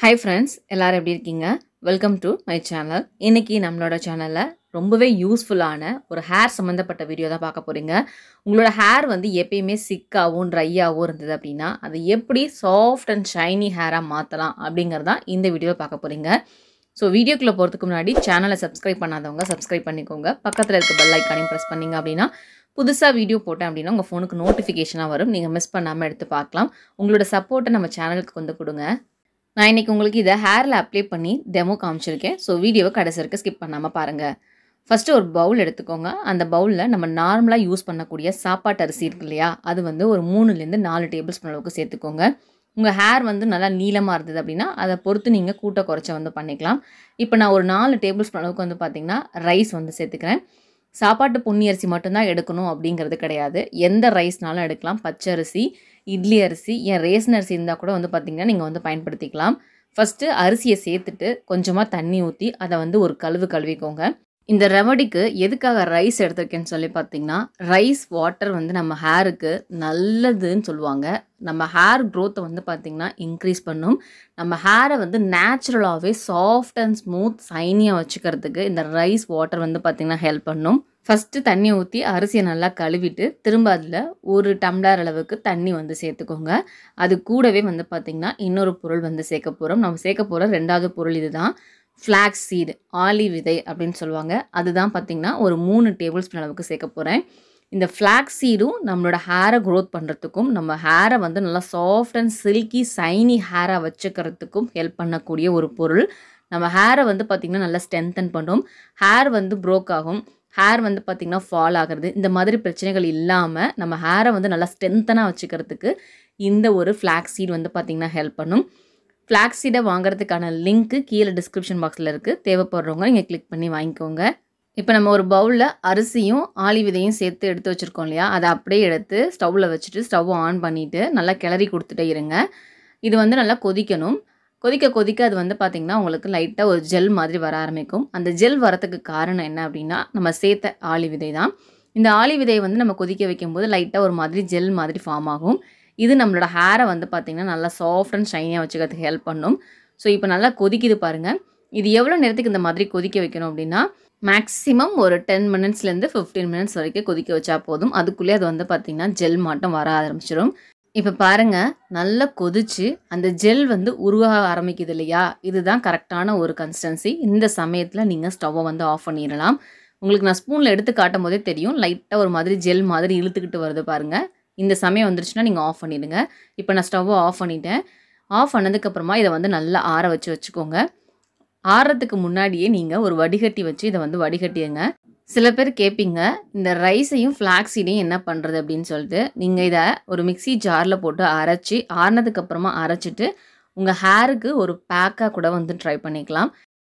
hi friends எல்லாரும் எப்படி இருக்கீங்க வெல்கம் டு மை சேனல் இன்னைக்கு நம்மளோட சேனலில் ரொம்பவே யூஸ்ஃபுல்லான ஒரு ஹேர் சம்மந்தப்பட்ட வீடியோ தான் பார்க்க போகிறீங்க உங்களோட ஹேர் வந்து எப்பயுமே சிக்காகவும் ட்ரையாகவும் இருந்தது அப்படின்னா அதை எப்படி சாஃப்ட் அண்ட் ஷைனி ஹேராக மாற்றலாம் அப்படிங்கிறது தான் இந்த வீடியோவில் பார்க்க போகிறீங்க ஸோ வீடியோக்குள்ளே போகிறதுக்கு முன்னாடி சேனலை சப்ஸ்கிரைப் பண்ணாதவங்க சப்ஸ்கிரைப் பண்ணிக்கோங்க பக்கத்தில் இருக்க பெல் ஐக்கானையும் ப்ரெஸ் பண்ணிங்க அப்படின்னா புதுசாக வீடியோ போட்டேன் அப்படின்னா உங்கள் ஃபோனுக்கு நோட்டிஃபிகேஷனாக வரும் நீங்கள் மிஸ் பண்ணாமல் எடுத்து பார்க்கலாம் உங்களோட சப்போர்ட்டை நம்ம சேனலுக்கு வந்து கொடுங்க நான் இன்றைக்கி உங்களுக்கு இதை ஹேரில் அப்ளை பண்ணி டெமோ காமிச்சிருக்கேன் ஸோ வீடியோவை கடைசி வரைக்கும் ஸ்கிப் பண்ணாமல் பாருங்கள் ஃபஸ்ட்டு ஒரு பவுல் எடுத்துக்கோங்க அந்த பவுலில் நம்ம நார்மலாக யூஸ் பண்ணக்கூடிய சாப்பாட்டு அரிசி இருக்கு இல்லையா அது வந்து ஒரு மூணுலேருந்து நாலு டேபிள் ஸ்பூன் அளவுக்கு சேர்த்துக்கோங்க உங்கள் ஹேர் வந்து நல்லா நீளமாக இருந்தது அப்படின்னா அதை பொறுத்து நீங்கள் கூட்ட குறைச்ச வந்து பண்ணிக்கலாம் இப்போ நான் ஒரு நாலு டேபிள் ஸ்பூன் அளவுக்கு வந்து பார்த்திங்கன்னா ரைஸ் வந்து சேர்த்துக்கிறேன் சாப்பாட்டு பொன்னி அரிசி மட்டும்தான் எடுக்கணும் அப்படிங்கிறது கிடையாது எந்த ரைஸ்னாலும் எடுக்கலாம் பச்சை அரிசி இட்லி அரிசி ஏன் ரேசன் அரிசி இருந்தால் கூட வந்து பார்த்திங்கன்னா நீங்கள் வந்து பயன்படுத்திக்கலாம் ஃபஸ்ட்டு அரிசியை சேர்த்துட்டு கொஞ்சமாக தண்ணி ஊற்றி அதை வந்து ஒரு கழுவு கழுவிக்கோங்க இந்த ரெமடிக்கு எதுக்காக ரைஸ் எடுத்திருக்கேன்னு சொல்லி பார்த்தீங்கன்னா ரைஸ் வாட்டர் வந்து நம்ம ஹேருக்கு நல்லதுன்னு சொல்லுவாங்க நம்ம ஹேர் க்ரோத்தை வந்து பார்த்திங்கன்னா இன்க்ரீஸ் பண்ணும் நம்ம ஹேரை வந்து நேச்சுரலாகவே சாஃப்ட் அண்ட் ஸ்மூத் சைனியாக வச்சுக்கிறதுக்கு இந்த ரைஸ் வாட்டர் வந்து பார்த்திங்கன்னா ஹெல்ப் பண்ணும் ஃபஸ்ட்டு தண்ணி ஊற்றி அரிசியை நல்லா கழுவிட்டு திரும்ப அதில் ஒரு டம்ளர் அளவுக்கு தண்ணி வந்து சேர்த்துக்கோங்க அது கூடவே வந்து பார்த்திங்கன்னா இன்னொரு பொருள் வந்து சேர்க்க போகிறோம் நம்ம சேர்க்க போகிற ரெண்டாவது பொருள் இதுதான் ஃப்ளாக்ஸ் சீடு ஆலி விதை அப்படின்னு சொல்லுவாங்க அதுதான் பார்த்திங்கன்னா ஒரு மூணு டேபிள் ஸ்பூன் அளவுக்கு சேர்க்க போகிறேன் இந்த ஃப்ளாக்ஸ் சீடும் நம்மளோட ஹேரை க்ரோத் பண்ணுறதுக்கும் நம்ம ஹேரை வந்து நல்லா சாஃப்ட் அண்ட் சில்கி சைனி ஹேராக வச்சுக்கிறதுக்கும் ஹெல்ப் பண்ணக்கூடிய ஒரு பொருள் நம்ம ஹேரை வந்து பார்த்திங்கன்னா நல்லா ஸ்ட்ரென்தன் பண்ணும் ஹேர் வந்து ப்ரோக் ஆகும் ஹேர் வந்து பார்த்திங்கன்னா ஃபால் ஆகிறது இந்த மாதிரி பிரச்சனைகள் இல்லாமல் நம்ம ஹேரை வந்து நல்லா ஸ்ட்ரென்த்தனாக வச்சுக்கிறதுக்கு இந்த ஒரு ஃப்ளாக்ஸ் சீட் வந்து பார்த்திங்கன்னா ஹெல்ப் பண்ணும் ஃப்ளாக்ஸ் சீடை வாங்குறதுக்கான லிங்க்கு கீழே டிஸ்கிரிப்ஷன் பாக்ஸில் இருக்குது தேவைப்படுறவங்க நீங்கள் கிளிக் பண்ணி வாங்கிக்கோங்க இப்போ நம்ம ஒரு பவுலில் அரிசியும் ஆளி விதையும் சேர்த்து எடுத்து வச்சுருக்கோம் இல்லையா அதை அப்படியே எடுத்து ஸ்டவ்வில் வச்சுட்டு ஸ்டவ் ஆன் பண்ணிவிட்டு நல்லா கிளறி கொடுத்துட்டே இருங்க இது வந்து நல்லா கொதிக்கணும் கொதிக்க கொதிக்க அது வந்து பார்த்திங்கன்னா உங்களுக்கு லைட்டாக ஒரு ஜெல் மாதிரி வர ஆரம்பிக்கும் அந்த ஜெல் வரத்துக்கு காரணம் என்ன அப்படின்னா நம்ம சேர்த்த ஆளி விதை தான் இந்த ஆளி விதையை வந்து நம்ம கொதிக்க வைக்கும்போது லைட்டாக ஒரு மாதிரி ஜெல் மாதிரி ஃபார்ம் ஆகும் இது நம்மளோட ஹேரை வந்து பார்த்திங்கன்னா நல்லா சாஃப்ட் அண்ட் ஷைனியாக வச்சுக்கிறதுக்கு ஹெல்ப் பண்ணும் ஸோ இப்போ நல்லா கொதிக்குது பாருங்கள் இது எவ்வளோ நேரத்துக்கு இந்த மாதிரி கொதிக்க வைக்கணும் அப்படின்னா மேக்ஸிமம் ஒரு டென் மினிட்ஸ்லேருந்து ஃபிஃப்டீன் மினிட்ஸ் வரைக்கும் கொதிக்க வச்சா போதும் அதுக்குள்ளே அது வந்து பார்த்திங்கன்னா ஜெல் மாட்டம் வர ஆரம்பிச்சிடும் இப்போ பாருங்கள் நல்லா கொதிச்சு அந்த ஜெல் வந்து உருவாக ஆரம்பிக்குது இல்லையா இதுதான் கரெக்டான ஒரு கன்சிஸ்டன்சி இந்த சமயத்தில் நீங்கள் ஸ்டவ்வை வந்து ஆஃப் பண்ணிடலாம் உங்களுக்கு நான் ஸ்பூனில் எடுத்து காட்டும் போதே தெரியும் லைட்டாக ஒரு மாதிரி ஜெல் மாதிரி இழுத்துக்கிட்டு வருது பாருங்கள் இந்த சமயம் வந்துருச்சுன்னா நீங்கள் ஆஃப் பண்ணிவிடுங்க இப்போ நான் ஸ்டவ்வை ஆஃப் பண்ணிட்டேன் ஆஃப் பண்ணதுக்கப்புறமா இதை வந்து நல்லா ஆற வச்சு வச்சுக்கோங்க ஆறுறதுக்கு முன்னாடியே நீங்கள் ஒரு வடிகட்டி வச்சு இதை வந்து வடிகட்டிடுங்க சில பேர் கேட்பீங்க இந்த ரைஸையும் ஃப்ளாக்ஸீடையும் என்ன பண்ணுறது அப்படின்னு சொல்லிட்டு நீங்கள் இதை ஒரு மிக்சி ஜாரில் போட்டு அரைச்சி ஆறினதுக்கப்புறமா அரைச்சிட்டு உங்கள் ஹேருக்கு ஒரு பேக்காக கூட வந்து ட்ரை பண்ணிக்கலாம்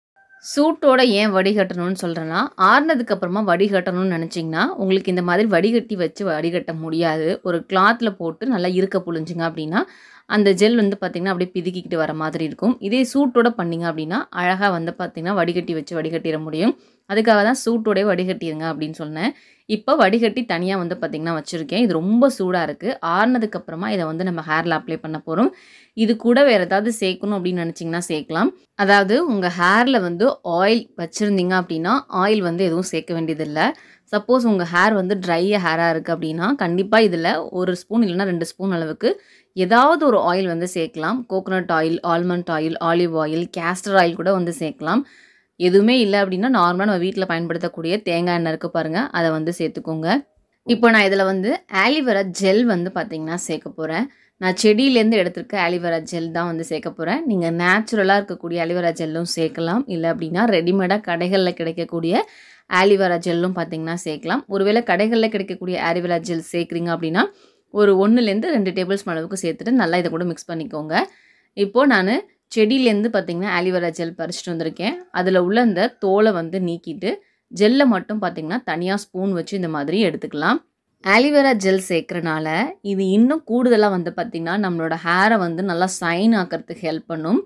சூட்டோட ஏன் வடிகட்டணும்னு சொல்கிறேன்னா ஆறுனதுக்கப்புறமா வடிகட்டணும்னு நினச்சிங்கன்னா உங்களுக்கு இந்த மாதிரி வடிகட்டி வச்சு வடிகட்ட முடியாது ஒரு கிளாத்தில் போட்டு நல்லா இருக்க புழிஞ்சிங்க அப்படின்னா அந்த ஜெல் வந்து பார்த்திங்கன்னா அப்படியே பிதுக்கிக்கிட்டு வர மாதிரி இருக்கும் இதே சூட்டோட பண்ணிங்க அப்படின்னா அழகாக வந்து பார்த்திங்கன்னா வடிகட்டி வச்சு வடிகட்டிட முடியும் அதுக்காக தான் சூட்டோடய வடிகட்டிடுங்க அப்படின்னு சொன்னேன் இப்போ வடிகட்டி தனியாக வந்து பார்த்திங்கன்னா வச்சுருக்கேன் இது ரொம்ப சூடாக இருக்குது ஆறுனதுக்கப்புறமா இதை வந்து நம்ம ஹேரில் அப்ளை பண்ண போகிறோம் இது கூட வேறு ஏதாவது சேர்க்கணும் அப்படின்னு நினச்சிங்கன்னா சேர்க்கலாம் அதாவது உங்கள் ஹேரில் வந்து ஆயில் வச்சுருந்தீங்க அப்படின்னா ஆயில் வந்து எதுவும் சேர்க்க வேண்டியதில்லை சப்போஸ் உங்கள் ஹேர் வந்து ட்ரை ஹேராக இருக்குது அப்படின்னா கண்டிப்பாக இதில் ஒரு ஸ்பூன் இல்லைனா ரெண்டு ஸ்பூன் அளவுக்கு ஏதாவது ஒரு ஆயில் வந்து சேர்க்கலாம் coconut oil almond oil olive oil castor oil கூட வந்து சேர்க்கலாம் எதுவுமே இல்லை அப்படின்னா நார்மலாக நம்ம வீட்டில் பயன்படுத்தக்கூடிய தேங்காய் எண்ணெய் இருக்குது பாருங்கள் அதை வந்து சேர்த்துக்கோங்க இப்போ நான் இதில் வந்து ஆலிவேரா ஜெல் வந்து பார்த்திங்கன்னா சேர்க்க போகிறேன் நான் செடியிலேருந்து எடுத்திருக்க ஆலிவேரா ஜெல் தான் வந்து சேர்க்க போகிறேன் நீங்கள் நேச்சுரலாக இருக்கக்கூடிய ஆலிவேரா ஜெல்லும் சேர்க்கலாம் இல்லை அப்படின்னா ரெடிமேடாக கடைகளில் கிடைக்கக்கூடிய ஆலிவேரா ஜெல்லும் பார்த்திங்கன்னா சேர்க்கலாம் ஒருவேளை கடைகளில் கிடைக்கக்கூடிய ஆலிவேரா ஜெல் சேர்க்குறீங்க அப்படின்னா ஒரு ஒன்றுலேருந்து ரெண்டு டேபிள் ஸ்பூன் அளவுக்கு சேர்த்துட்டு நல்லா இதை கூட மிக்ஸ் பண்ணிக்கோங்க இப்போது நான் செடியிலேருந்து பார்த்திங்கன்னா ஆலிவேரா ஜெல் பறிச்சிட்டு வந்திருக்கேன் அதில் உள்ள இந்த தோலை வந்து நீக்கிட்டு ஜெல்லை மட்டும் பார்த்திங்கன்னா தனியாக ஸ்பூன் வச்சு இந்த மாதிரி எடுத்துக்கலாம் ஆலிவேரா ஜெல் சேர்க்குறனால இது இன்னும் கூடுதலாக வந்து பார்த்திங்கன்னா நம்மளோட ஹேரை வந்து நல்லா சைன் ஆக்கிறதுக்கு ஹெல்ப் பண்ணும்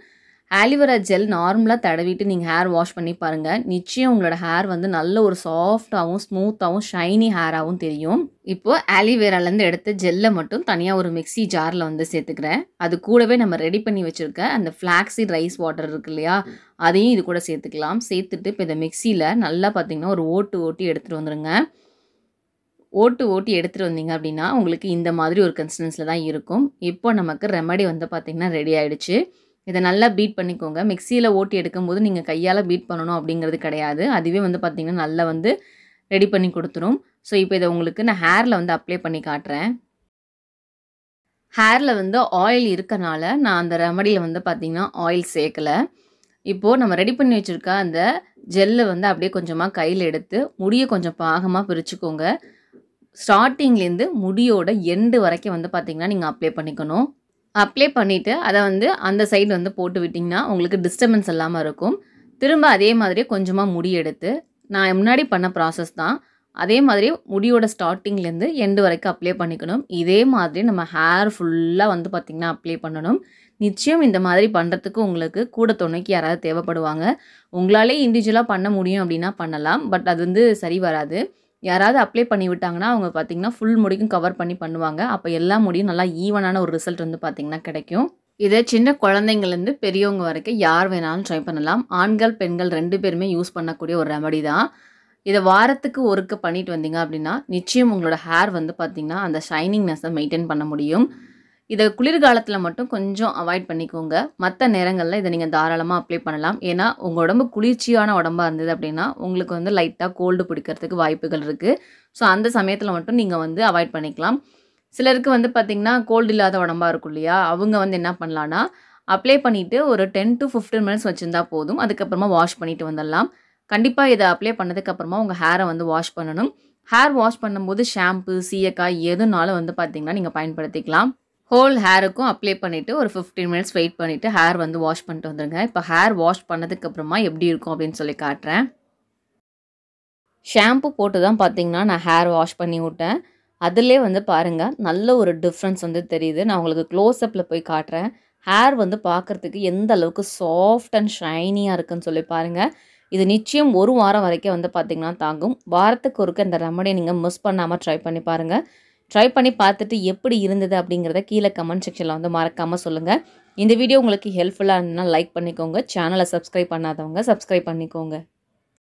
ஆலிவேரா ஜெல் நார்மலாக தடவிட்டு நீங்கள் ஹேர் வாஷ் பண்ணி பாருங்கள் நிச்சயம் உங்களோட ஹேர் வந்து நல்ல ஒரு சாஃப்டாகவும் ஸ்மூத்தாகவும் ஷைனி ஹேராகவும் தெரியும் இப்போது ஆலிவேராலேருந்து எடுத்த ஜெல்லை மட்டும் தனியாக ஒரு மிக்ஸி ஜாரில் வந்து சேர்த்துக்கிறேன் அது கூடவே நம்ம ரெடி பண்ணி வச்சுருக்க அந்த ஃப்ளாக்ஸிட் ரைஸ் வாட்டர் இருக்கு இல்லையா அதையும் இது கூட சேர்த்துக்கலாம் சேர்த்துட்டு இப்போ இந்த மிக்சியில் நல்லா பார்த்தீங்கன்னா ஒரு ஓட்டு ஓட்டி எடுத்துகிட்டு வந்துடுங்க ஓட்டு ஓட்டி எடுத்துகிட்டு வந்தீங்க அப்படின்னா உங்களுக்கு இந்த மாதிரி ஒரு கன்சிஸ்டன்ஸில் தான் இருக்கும் இப்போ நமக்கு ரெமடி வந்து பார்த்திங்கன்னா ரெடி ஆகிடுச்சு இதை நல்லா பீட் பண்ணிக்கோங்க மிக்சியில் ஓட்டி எடுக்கும்போது நீங்கள் கையால் பீட் பண்ணணும் அப்படிங்கிறது கிடையாது அதுவே வந்து பார்த்திங்கன்னா நல்லா வந்து ரெடி பண்ணி கொடுத்துரும் ஸோ இப்போ இதை உங்களுக்கு நான் ஹேரில் வந்து அப்ளை பண்ணி காட்டுறேன் ஹேரில் வந்து ஆயில் இருக்கனால நான் அந்த ரெமடியில் வந்து பார்த்திங்கன்னா ஆயில் சேர்க்கலை இப்போது நம்ம ரெடி பண்ணி வச்சுருக்க அந்த ஜெல்லை வந்து அப்படியே கொஞ்சமாக கையில் எடுத்து முடியை கொஞ்சம் பாகமாக பிரிச்சுக்கோங்க ஸ்டார்டிங்லேருந்து முடியோட எண்டு வரைக்கும் வந்து பார்த்திங்கன்னா நீங்கள் அப்ளை பண்ணிக்கணும் அப்ளை பண்ணிவிட்டு அதை வந்து அந்த சைடு வந்து போட்டு விட்டிங்கன்னா உங்களுக்கு டிஸ்டர்பன்ஸ் இல்லாமல் இருக்கும் திரும்ப அதே மாதிரியே கொஞ்சமாக முடி எடுத்து நான் முன்னாடி பண்ண ப்ராசஸ் தான் அதே மாதிரி முடியோட ஸ்டார்டிங்லேருந்து எண்டு வரைக்கும் அப்ளை பண்ணிக்கணும் இதே மாதிரி நம்ம ஹேர் ஃபுல்லாக வந்து பார்த்திங்கன்னா அப்ளை பண்ணணும் நிச்சயம் இந்த மாதிரி பண்ணுறதுக்கு உங்களுக்கு கூட துணைக்கு யாராவது தேவைப்படுவாங்க உங்களாலே இண்டிவிஜுவலாக பண்ண முடியும் அப்படின்னா பண்ணலாம் பட் அது வந்து சரி வராது யாராவது அப்ளை பண்ணி விட்டாங்கன்னா அவங்க பார்த்திங்கன்னா ஃபுல் முடிக்கும் கவர் பண்ணி பண்ணுவாங்க அப்போ எல்லா முடியும் நல்லா ஈவனான ஒரு ரிசல்ட் வந்து பார்த்திங்கன்னா கிடைக்கும் இதை சின்ன குழந்தைங்கள்லேருந்து பெரியவங்க வரைக்கும் யார் வேணாலும் ட்ரை பண்ணலாம் ஆண்கள் பெண்கள் ரெண்டு பேருமே யூஸ் பண்ணக்கூடிய ஒரு ரெமடி தான் இதை வாரத்துக்கு ஒருக்க பண்ணிட்டு வந்தீங்க அப்படின்னா நிச்சயம் உங்களோட ஹேர் வந்து பார்த்திங்கன்னா அந்த ஷைனிங்னஸை மெயின்டைன் பண்ண முடியும் இதை குளிர்காலத்தில் மட்டும் கொஞ்சம் அவாய்ட் பண்ணிக்கோங்க மற்ற நேரங்களில் இதை நீங்கள் தாராளமாக அப்ளை பண்ணலாம் ஏன்னா உங்கள் உடம்பு குளிர்ச்சியான உடம்பாக இருந்தது அப்படின்னா உங்களுக்கு வந்து லைட்டாக கோல்டு பிடிக்கிறதுக்கு வாய்ப்புகள் இருக்குது ஸோ அந்த சமயத்தில் மட்டும் நீங்கள் வந்து அவாய்ட் பண்ணிக்கலாம் சிலருக்கு வந்து பார்த்திங்கன்னா கோல்டு இல்லாத உடம்பாக இருக்கும் இல்லையா அவங்க வந்து என்ன பண்ணலான்னா அப்ளை பண்ணிவிட்டு ஒரு டென் டு ஃபிஃப்டீன் மினிட்ஸ் வச்சுருந்தா போதும் அதுக்கப்புறமா வாஷ் பண்ணிட்டு வந்துடலாம் கண்டிப்பாக இதை அப்ளை பண்ணதுக்கப்புறமா உங்கள் ஹேரை வந்து வாஷ் பண்ணணும் ஹேர் வாஷ் பண்ணும்போது ஷாம்பு சீயக்காய் எதுனாலும் வந்து பார்த்திங்கன்னா நீங்கள் பயன்படுத்திக்கலாம் ஹோல் ஹேருக்கும் அப்ளை பண்ணிவிட்டு ஒரு ஃபிஃப்டீன் மினிட்ஸ் வெயிட் பண்ணிவிட்டு ஹேர் வந்து வாஷ் பண்ணிட்டு வந்துடுங்க இப்போ ஹேர் வாஷ் பண்ணதுக்கப்புறமா எப்படி இருக்கும் அப்படின்னு சொல்லி காட்டுறேன் ஷாம்பு போட்டு தான் பார்த்தீங்கன்னா நான் ஹேர் வாஷ் பண்ணி விட்டேன் அதிலே வந்து பாருங்கள் நல்ல ஒரு டிஃப்ரென்ஸ் வந்து தெரியுது நான் உங்களுக்கு க்ளோஸ்அப்பில் போய் காட்டுறேன் ஹேர் வந்து பார்க்குறதுக்கு எந்த அளவுக்கு சாஃப்ட் அண்ட் ஷைனியாக இருக்குன்னு சொல்லி பாருங்கள் இது நிச்சயம் ஒரு வாரம் வரைக்கும் வந்து பார்த்திங்கன்னா தாங்கும் வாரத்துக்கு ஒருக்க இந்த ரெமடியை நீங்கள் மிஸ் பண்ணாமல் ட்ரை பண்ணி பாருங்கள் ட்ரை பண்ணி பார்த்துட்டு எப்படி இருந்தது அப்படிங்கிறத கீழே கமெண்ட் செக்ஷனில் வந்து மறக்காமல் சொல்லுங்கள் இந்த வீடியோ உங்களுக்கு ஹெல்ப்ஃபுல்லாக இருந்ததுன்னா லைக் பண்ணிக்கோங்க சேனலை சப்ஸ்கிரைப் பண்ணாதவங்க சப்ஸ்கிரைப் பண்ணிக்கோங்க